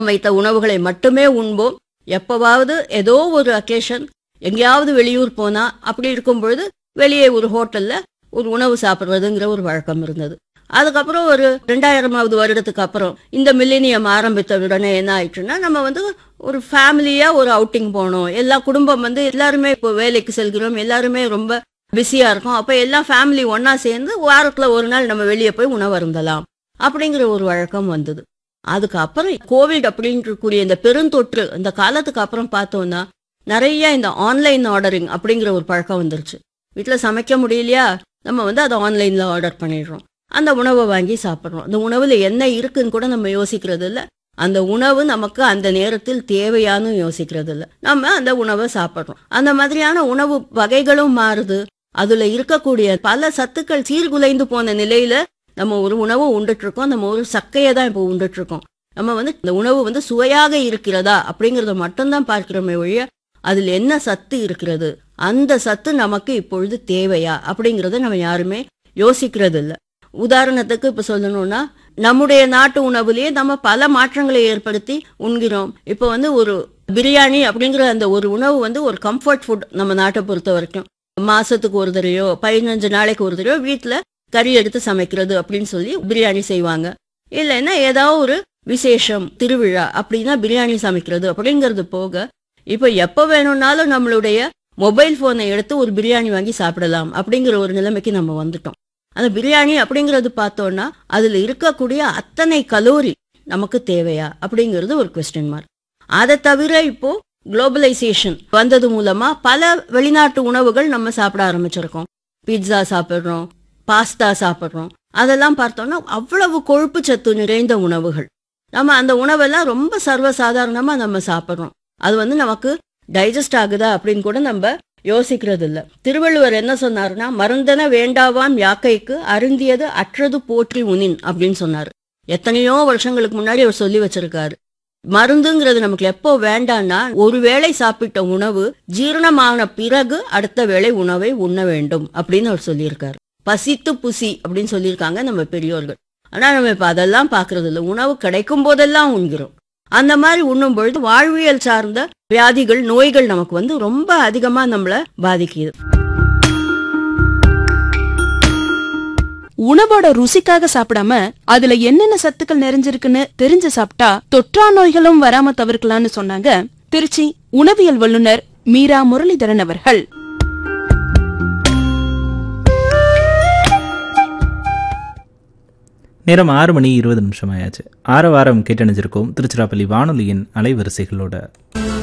வைத்த உணவுகளை மட்டுமே உண்போம் எப்பவாவது ஏதோ ஒரு அக்கேஷன் எங்கேயாவது வெளியூர் போனா அப்படி இருக்கும் பொழுது வெளியே ஒரு ஹோட்டல்ல ஒரு உணவு சாப்பிடுறதுங்கிற ஒரு வழக்கம் இருந்தது அதுக்கப்புறம் ஒரு ரெண்டாயிரமாவது வருடத்துக்கு அப்புறம் இந்த மில்லினியம் ஆரம்பித்த உடனே என்ன ஆயிடுச்சுன்னா நம்ம வந்து ஒரு ஃபேமிலியா ஒரு அவுட்டிங் போனோம் எல்லா குடும்பம் வந்து எல்லாருமே இப்போ வேலைக்கு செல்கிறோம் எல்லாருமே ரொம்ப பிஸியா இருக்கும் அப்ப எல்லாம் ஃபேமிலி ஒண்ணா சேர்ந்து வாரத்துல ஒரு நாள் நம்ம வெளியே போய் உணவு அருந்தலாம் அப்படிங்கிற ஒரு வழக்கம் வந்தது அதுக்கப்புறம் கோவிட் அப்படின்ற கூடிய இந்த பெருந்தொற்று இந்த காலத்துக்கு அப்புறம் பார்த்தோம்னா நிறைய இந்த ஆன்லைன் ஆர்டரிங் அப்படிங்கிற ஒரு பழக்கம் வந்துருச்சு வீட்டுல சமைக்க முடியலையா நம்ம வந்து அதை ஆன்லைன்ல ஆர்டர் பண்ணிடுறோம் அந்த உணவை வாங்கி சாப்பிட்றோம் அந்த உணவுல என்ன இருக்குன்னு கூட நம்ம யோசிக்கிறது இல்ல அந்த உணவு நமக்கு அந்த நேரத்தில் தேவையான்னு யோசிக்கிறது இல்ல நம்ம அந்த உணவை சாப்பிட்றோம் அந்த மாதிரியான உணவு வகைகளும் மாறுது அதுல இருக்கக்கூடிய பல சத்துக்கள் சீர்குலைந்து போன நிலையில நம்ம ஒரு உணவு உண்டுட்டு இருக்கோம் நம்ம ஒரு சக்கையை தான் இப்போ உண்டுட்டு இருக்கோம் நம்ம வந்து இந்த உணவு வந்து சுவையாக இருக்கிறதா அப்படிங்கறத மட்டும்தான் பார்க்கிறோமே ஒழிய அதில் என்ன சத்து இருக்கிறது அந்த சத்து நமக்கு இப்பொழுது தேவையா அப்படிங்கறத நம்ம யாருமே யோசிக்கிறது இல்ல உதாரணத்துக்கு இப்ப சொல்லணும்னா நம்முடைய நாட்டு உணவுலயே நம்ம பல மாற்றங்களை ஏற்படுத்தி உண்கிறோம் இப்போ வந்து ஒரு பிரியாணி அப்படிங்கிற அந்த ஒரு உணவு வந்து ஒரு கம்ஃபர்ட் ஃபுட் நம்ம நாட்டை பொறுத்த வரைக்கும் மாசத்துக்கு ஒரு தடவையோ பதினஞ்சு நாளைக்கு ஒரு தடவையோ வீட்டுல கறி எடுத்து சமைக்கிறது அப்படின்னு சொல்லி பிரியாணி செய்வாங்க இல்லைன்னா ஏதாவது ஒரு விசேஷம் திருவிழா அப்படின்னா பிரியாணி சமைக்கிறது அப்படிங்கிறது போக இப்போ எப்போ வேணும்னாலும் நம்மளுடைய மொபைல் போனை எடுத்து ஒரு பிரியாணி வாங்கி சாப்பிடலாம் அப்படிங்கிற ஒரு நிலைமைக்கு நம்ம வந்துட்டோம் அந்த பிரியாணி அப்படிங்கிறது பார்த்தோம்னா அதுல இருக்கக்கூடிய அத்தனை கலோரி நமக்கு தேவையா அப்படிங்கிறது ஒரு கொஸ்டின் மார்க் அதை தவிர இப்போ குளோபலைசேஷன் வந்தது மூலமா பல வெளிநாட்டு உணவுகள் நம்ம சாப்பிட ஆரம்பிச்சிருக்கோம் பீட்சா சாப்பிடுறோம் பாஸ்தா சாப்பிடுறோம் அதெல்லாம் பார்த்தோம்னா அவ்வளவு கொழுப்பு சத்து நிறைந்த உணவுகள் நம்ம அந்த உணவெல்லாம் ரொம்ப சர்வசாதாரணமா நம்ம சாப்பிடுறோம் அது வந்து நமக்கு டைஜஸ்ட் ஆகுதா அப்படின்னு கூட நம்ம யோசிக்கிறது இல்ல திருவள்ளுவர் என்ன சொன்னாருன்னா மருந்தன வேண்டாவாம் யாக்கைக்கு அருந்தியது அற்றது போற்றி உனின் அப்படின்னு சொன்னாரு எத்தனையோ வருஷங்களுக்கு முன்னாடி அவர் சொல்லி வச்சிருக்காரு மருந்துங்கிறது நமக்கு எப்போ வேண்டாம்னா ஒரு வேளை சாப்பிட்ட உணவு ஜீரணமான பிறகு அடுத்த வேளை உணவை உண்ண வேண்டும் அப்படின்னு அவர் சொல்லியிருக்காரு பசித்து புசி அப்படின்னு சொல்லியிருக்காங்க நம்ம பெரியோர்கள் ஆனா நம்ம இப்ப அதெல்லாம் பாக்குறது இல்ல உணவு கிடைக்கும் போதெல்லாம் உண்கிறோம் அந்த மாதிரி உண்ணும் பொழுது வாழ்வியல் சார்ந்த வியாதிகள் நோய்கள் நமக்கு வந்து ரொம்ப அதிகமா நம்மள பாதிக்குது உணவோட ருசிக்காக சாப்பிடாம அதுல என்னென்ன சத்துக்கள் நிறைஞ்சிருக்குன்னு தெரிஞ்சு சாப்பிட்டா தொற்றா நோய்களும் வராம தவிர்க்கலாம்னு சொன்னாங்க திருச்சி உணவியல் வல்லுனர் மீரா முரளிதரன் அவர்கள் நேரம் ஆறு மணி இருபது நிமிஷம் ஆயாச்சு ஆறு வாரம் கேட்டணிஞ்சிருக்கோம் திருச்சிராப்பள்ளி வானொலியின் அலைவரிசைகளோட